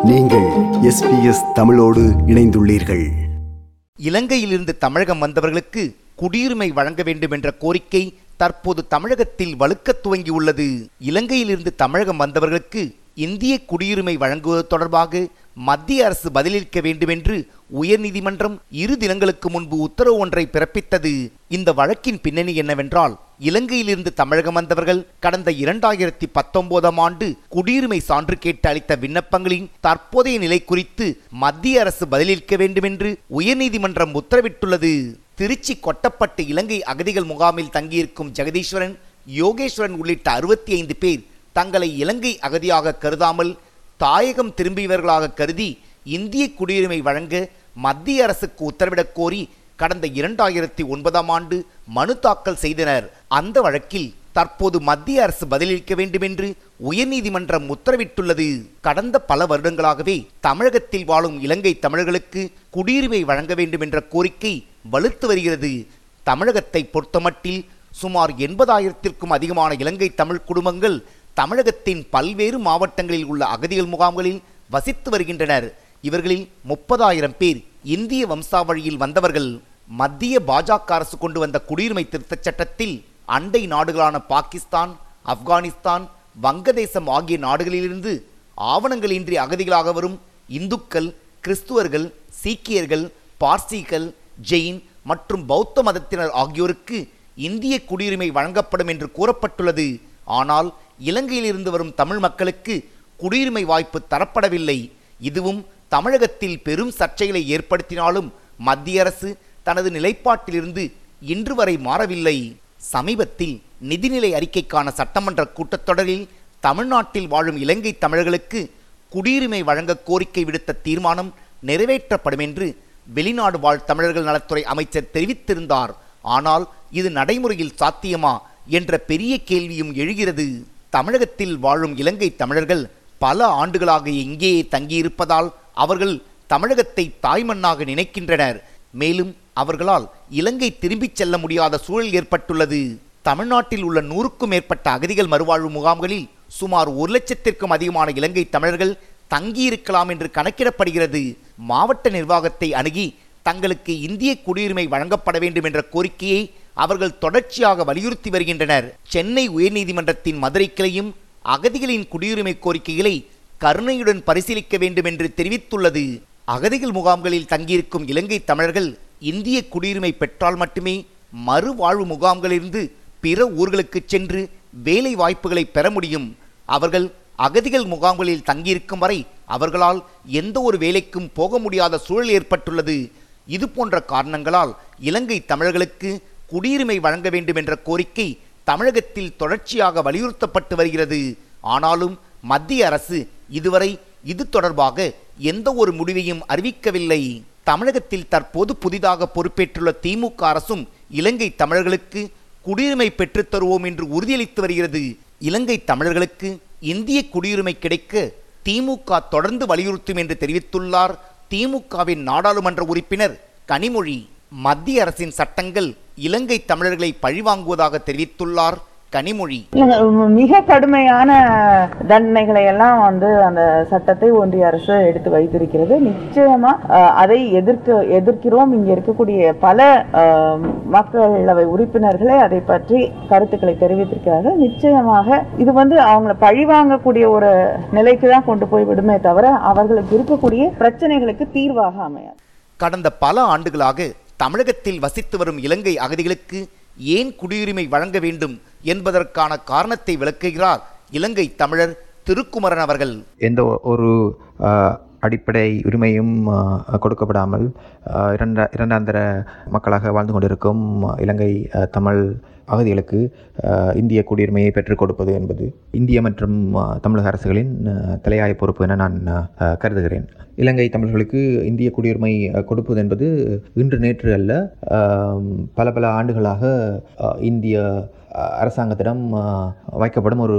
நீங்கள் எஸ்பிஎஸ் தமிழோடு இணைந்துள்ளீர்கள் இலங்கையிலிருந்து தமிழகம் வந்தவர்களுக்கு குடியுரிமை வழங்க வேண்டும் என்ற கோரிக்கை தற்போது தமிழகத்தில் வலுக்கத் துவங்கியுள்ளது இலங்கையிலிருந்து தமிழகம் வந்தவர்களுக்கு இந்திய குடியுரிமை வழங்குவது தொடர்பாக மத்திய அரசு பதிலளிக்க வேண்டும் என்று உயர்நீதிமன்றம் இரு தினங்களுக்கு முன்பு உத்தரவு ஒன்றை பிறப்பித்தது இந்த வழக்கின் பின்னணி என்னவென்றால் இலங்கையிலிருந்து தமிழகம் வந்தவர்கள் கடந்த இரண்டாயிரத்தி பத்தொன்பதாம் ஆண்டு குடியுரிமை சான்று கேட்டு அளித்த விண்ணப்பங்களின் தற்போதைய நிலை குறித்து மத்திய அரசு பதிலளிக்க வேண்டும் என்று உயர்நீதிமன்றம் உத்தரவிட்டுள்ளது திருச்சி கொட்டப்பட்டு இலங்கை அகதிகள் முகாமில் தங்கியிருக்கும் ஜெகதீஸ்வரன் யோகேஸ்வரன் உள்ளிட்ட அறுபத்தி ஐந்து பேர் தங்களை இலங்கை அகதியாக கருதாமல் தாயகம் திரும்பியவர்களாக கருதி இந்திய குடியுரிமை வழங்க மத்திய அரசுக்கு உத்தரவிடக் கோரி கடந்த இரண்டாயிரத்தி ஒன்பதாம் ஆண்டு மனு தாக்கல் செய்தனர் அந்த வழக்கில் தற்போது மத்திய அரசு பதிலளிக்க வேண்டும் என்று உயர்நீதிமன்றம் உத்தரவிட்டுள்ளது கடந்த பல வருடங்களாகவே தமிழகத்தில் வாழும் இலங்கை தமிழர்களுக்கு குடியுரிமை வழங்க வேண்டும் என்ற கோரிக்கை வலுத்து வருகிறது தமிழகத்தை பொறுத்தமட்டில் சுமார் எண்பதாயிரத்திற்கும் அதிகமான இலங்கை தமிழ் குடும்பங்கள் தமிழகத்தின் பல்வேறு மாவட்டங்களில் உள்ள அகதிகள் முகாம்களில் வசித்து வருகின்றனர் இவர்களில் முப்பதாயிரம் பேர் இந்திய வம்சாவழியில் வந்தவர்கள் மத்திய பாஜக அரசு கொண்டு வந்த குடியுரிமை திருத்தச் சட்டத்தில் அண்டை நாடுகளான பாகிஸ்தான் ஆப்கானிஸ்தான் வங்கதேசம் ஆகிய நாடுகளிலிருந்து ஆவணங்களின்றி அகதிகளாக வரும் இந்துக்கள் கிறிஸ்துவர்கள் சீக்கியர்கள் பார்சிகள் ஜெயின் மற்றும் பௌத்த மதத்தினர் ஆகியோருக்கு இந்திய குடியுரிமை வழங்கப்படும் என்று கூறப்பட்டுள்ளது ஆனால் இலங்கையிலிருந்து வரும் தமிழ் மக்களுக்கு குடியுரிமை வாய்ப்பு தரப்படவில்லை இதுவும் தமிழகத்தில் பெரும் சர்ச்சைகளை ஏற்படுத்தினாலும் மத்திய அரசு தனது நிலைப்பாட்டிலிருந்து இன்று வரை மாறவில்லை சமீபத்தில் நிதிநிலை அறிக்கைக்கான சட்டமன்ற கூட்டத்தொடரில் தமிழ்நாட்டில் வாழும் இலங்கை தமிழர்களுக்கு குடியுரிமை வழங்க கோரிக்கை விடுத்த தீர்மானம் நிறைவேற்றப்படும் என்று வெளிநாடு வாழ் தமிழர்கள் நலத்துறை அமைச்சர் தெரிவித்திருந்தார் ஆனால் இது நடைமுறையில் சாத்தியமா என்ற பெரிய கேள்வியும் எழுகிறது தமிழகத்தில் வாழும் இலங்கை தமிழர்கள் பல ஆண்டுகளாக இங்கேயே தங்கியிருப்பதால் அவர்கள் தமிழகத்தை தாய்மண்ணாக நினைக்கின்றனர் மேலும் அவர்களால் இலங்கை திரும்பிச் செல்ல முடியாத சூழல் ஏற்பட்டுள்ளது தமிழ்நாட்டில் உள்ள நூறுக்கும் மேற்பட்ட அகதிகள் மறுவாழ்வு முகாம்களில் சுமார் ஒரு லட்சத்திற்கும் அதிகமான இலங்கை தமிழர்கள் தங்கியிருக்கலாம் என்று கணக்கிடப்படுகிறது மாவட்ட நிர்வாகத்தை அணுகி தங்களுக்கு இந்திய குடியுரிமை வழங்கப்பட வேண்டும் என்ற கோரிக்கையை அவர்கள் தொடர்ச்சியாக வலியுறுத்தி வருகின்றனர் சென்னை உயர்நீதிமன்றத்தின் மதுரை கிளையும் அகதிகளின் குடியுரிமை கோரிக்கைகளை கருணையுடன் பரிசீலிக்க வேண்டும் என்று தெரிவித்துள்ளது அகதிகள் முகாம்களில் தங்கியிருக்கும் இலங்கை தமிழர்கள் இந்திய குடியுரிமை பெற்றால் மட்டுமே மறுவாழ்வு முகாம்களிலிருந்து பிற ஊர்களுக்கு சென்று வேலை வாய்ப்புகளை பெற முடியும் அவர்கள் அகதிகள் முகாம்களில் தங்கியிருக்கும் வரை அவர்களால் எந்த ஒரு வேலைக்கும் போக முடியாத சூழல் ஏற்பட்டுள்ளது இது போன்ற காரணங்களால் இலங்கை தமிழர்களுக்கு குடியுரிமை வழங்க வேண்டும் என்ற கோரிக்கை தமிழகத்தில் தொடர்ச்சியாக வலியுறுத்தப்பட்டு வருகிறது ஆனாலும் மத்திய அரசு இதுவரை இது தொடர்பாக எந்த ஒரு முடிவையும் அறிவிக்கவில்லை தமிழகத்தில் தற்போது புதிதாக பொறுப்பேற்றுள்ள திமுக அரசும் இலங்கை தமிழர்களுக்கு குடியுரிமை பெற்றுத் தருவோம் என்று உறுதியளித்து வருகிறது இலங்கை தமிழர்களுக்கு இந்திய குடியுரிமை கிடைக்க திமுக தொடர்ந்து வலியுறுத்தும் என்று தெரிவித்துள்ளார் திமுகவின் நாடாளுமன்ற உறுப்பினர் கனிமொழி மத்திய அரசின் சட்டங்கள் இலங்கை தமிழர்களை பழிவாங்குவதாக தெரிவித்துள்ளார் கனிமொழி இல்லைங்க, மிக கடுமையான தண்டனைகளை எல்லாம் வந்து அந்த சட்டத்தை ஒன்றிய அரசு எடுத்து வைத்திருக்கிறது நிச்சயமா அஹ், அதை எதிர்க்க எதிர்க்கிறோம் இங்க இருக்கக்கூடிய பல அஹ், மக்களவை உறுப்பினர்களே அதை பற்றி கருத்துக்களை தெரிவித்திருக்கிறார்கள் நிச்சயமாக இது வந்து அவங்களை பழிவாங்கக்கூடிய ஒரு நிலைக்கு தான் கொண்டு போய் விடுமே தவிர அவர்களுக்கு இருக்கக்கூடிய பிரச்சனைகளுக்கு தீர்வாக அமையாது கடந்த பல ஆண்டுகளாக தமிழகத்தில் வசித்து வரும் இலங்கை அகதிகளுக்கு ஏன் குடியுரிமை வழங்க வேண்டும் என்பதற்கான காரணத்தை விளக்குகிறார் இலங்கை தமிழர் திருக்குமரன் அவர்கள் எந்த ஒ- ஒரு ஆஹ், அடிப்படை உரிமையும் ஆஹ், கொடுக்கப்படாமல் ஆஹ், இரண்ட இரண்டாந்தர மக்களாக வாழ்ந்து கொண்டிருக்கும் இலங்கை ஆஹ், தமிழ் அகதிகளுக்கு ஆஹ், இந்திய குடியுரிமையை பெற்றுக் கொடுப்பது என்பது இந்திய மற்றும் ஆஹ், தமிழக அரசுகளின் ஆஹ், தலையாய பொறுப்பு என நான் ஆஹ், கருதுகிறேன் இலங்கை தமிழர்களுக்கு இந்திய குடியுரிமை ஆஹ், கொடுப்பது என்பது இன்று நேற்று அல்ல ஆம், பல பல ஆண்டுகளாக ஆஹ், இந்திய ஆஹ், அரசாங்கத்திடம் ஆஹ், வைக்கப்படும் ஒரு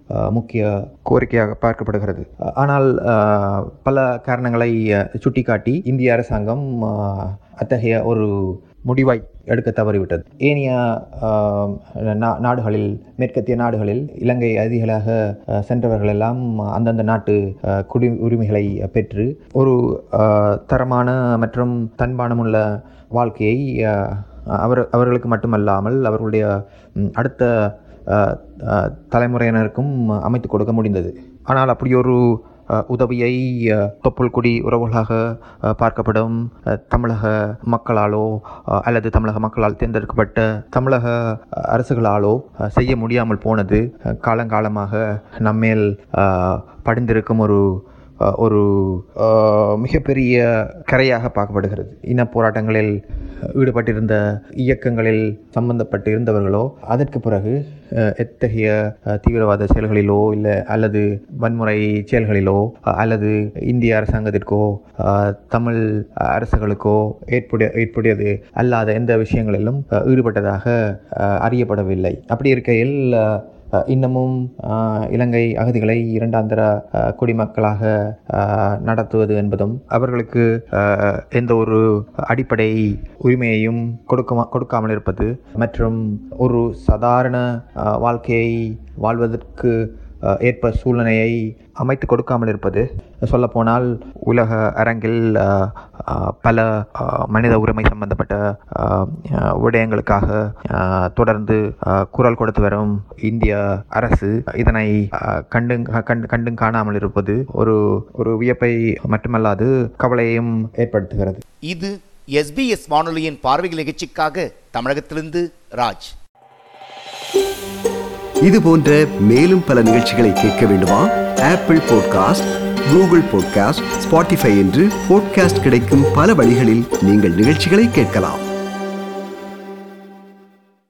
அஹ், முக்கிய கோரிக்கையாக பார்க்கப்படுகிறது அஹ், ஆனால் அஹ், பல காரணங்களை அஹ், சுட்டிக்காட்டி இந்திய அரசாங்கம் அஹ், அத்தகைய ஒரு முடிவை எடுக்க தவறிவிட்டது ஏனைய ஆஹ், நா- நாடுகளில் மேற்கத்திய நாடுகளில் இலங்கை அதிகளாக ஆஹ், சென்றவர்கள் எல்லாம் அந்தந்த நாட்டு ஆஹ், குடி உரிமைகளை பெற்று ஒரு ஆஹ், தரமான மற்றும் தன்மானமுள்ள வாழ்க்கையை ஆஹ், அவர் அவர்களுக்கு மட்டுமல்லாமல் அவர்களுடைய ம், அடுத்த ஆஹ், ஆஹ், தலைமுறையினருக்கும் அமைத்து கொடுக்க முடிந்தது ஆனால் அப்படி ஒரு அஹ், உதவியை அஹ், தொப்புள் குடி உறவுகளாக அஹ், பார்க்கப்படும் அஹ், தமிழக மக்களாலோ அஹ், அல்லது தமிழக மக்களால் தேர்ந்தெடுக்கப்பட்ட தமிழக அஹ், அரசுகளாலோ அஹ், செய்ய முடியாமல் போனது அஹ், காலங்காலமாக நம்மேல் அஹ், படிந்திருக்கும் ஒரு அஹ், ஒரு அஹ், மிகப்பெரிய கரையாக பார்க்கப்படுகிறது இன போராட்டங்களில் ஈடுபட்டிருந்த இயக்கங்களில் சம்பந்தப்பட்டு இருந்தவர்களோ அதற்கு பிறகு அஹ், எத்தகைய அஹ், தீவிரவாத செயல்களிலோ இல்லை அல்லது வன்முறை செயல்களிலோ அஹ், அல்லது இந்திய அரசாங்கத்திற்கோ அஹ், தமிழ் அரசுகளுக்கோ ஏற்புடைய ஏற்புடையது அல்லாத எந்த விஷயங்களிலும் அஹ், ஈடுபட்டதாக அஹ், அறியப்படவில்லை அப்படி இருக்கையில் அஹ், அஹ், இன்னமும் அஹ், இலங்கை அகதிகளை இரண்டாந்தர அஹ், குடிமக்களாக அஹ், நடத்துவது என்பதும் அவர்களுக்கு அஹ், எந்த ஒரு அடிப்படை உரிமையையும் கொடுக்க கொடுக்காமல் இருப்பது மற்றும் ஒரு சாதாரண அஹ், வாழ்க்கையை வாழ்வதற்கு அஹ், ஏற்ப சூழ்நிலையை அமைத்து கொடுக்காமல் இருப்பது சொல்லப்போனால் உலக அரங்கில் அஹ், அஹ், பல அஹ், மனித உரிமை சம்பந்தப்பட்ட அஹ், அஹ், விடயங்களுக்காக அஹ், தொடர்ந்து அஹ், குரல் கொடுத்து வரும் இந்திய அரசு இதனை அஹ், கண்டு கண்டு கண்டும் காணாமல் இருப்பது ஒரு ஒரு வியப்பை மட்டுமல்லாது கவலையையும் ஏற்படுத்துகிறது இது எஸ்பிஎஸ் வானொலியின் பார்வைகள் நிகழ்ச்சிக்காக தமிழகத்திலிருந்து ராஜ் இது போன்ற மேலும் பல நிகழ்ச்சிகளை கேட்க வேண்டுமா Apple podcast Google podcast Spotify என்று பாட்காஸ்ட் கிடைக்கும் பல வழிகளில் நீங்கள் நிகழ்ச்சிகளை கேட்கலாம்